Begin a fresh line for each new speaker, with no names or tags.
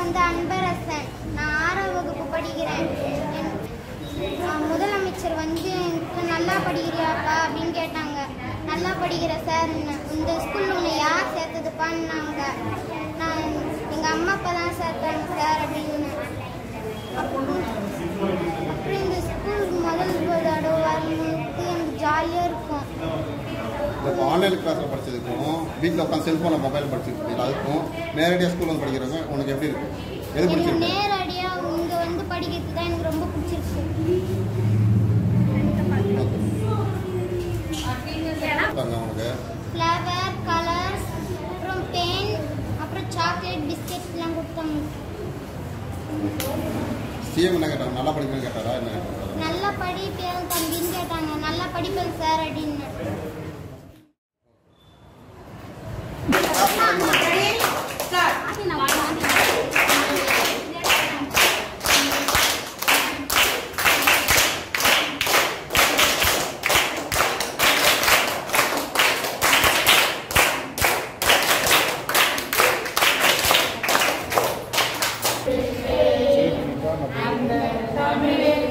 வந்து அன்பரசன் நான் ஆறாம் வகுப்பு படிக்கிறேன் என்- ஆஹ் முதலமைச்சர் வந்து எனக்கு நல்லா படிக்கிறியாப்பா அப்படின்னு கேட்டாங்க நல்லா படிக்கிற சார் இந்த ஸ்கூல்ல உன்னை யார் சேர்த்ததுப்பான்னாங்க நான் எங்கள் அம்மா அப்பா தான் சேர்த்தாங்க சார் அப்படின்னு அப்புறம் அப்புறம் இந்த ஸ்கூல் முதல் தடவை வரும்போது எனக்கு ஜாலியாக இருக்கும்
இப்போ ஆன்லைன் கிளாஸில் படிச்சதுக்கும் வீட்டில் உட்காந்து செல்ஃபோனில் மொபைல் படிச்சுட்டு அதுக்கும் நேரடியாக ஸ்கூல் வந்து படிக்கிறவங்க உனக்கு எப்படி இருக்கு எது
எனக்கு
பிடிச்சிருக்கு
நேரடியாக இங்கே வந்து படிக்கிறது தான் எனக்கு ரொம்ப பிடிச்சிருக்கு
கொடுத்தாங்க உனக்கு
ஃப்ளவர் கலர்ஸ் அப்புறம் பென் அப்புறம் சாக்லேட் பிஸ்கெட்ஸ்லாம் கொடுத்தாங்க
சிஎம் என்ன கேட்டாங்க நல்லா படிக்கணும்னு கேட்டாரா என்ன கேட்டாரா
நல்லா படிப்பேன் தம்பின்னு கேட்டாங்க நல்லா படிப்பேன் சார் அப்படின்னு
அந்த தமிழே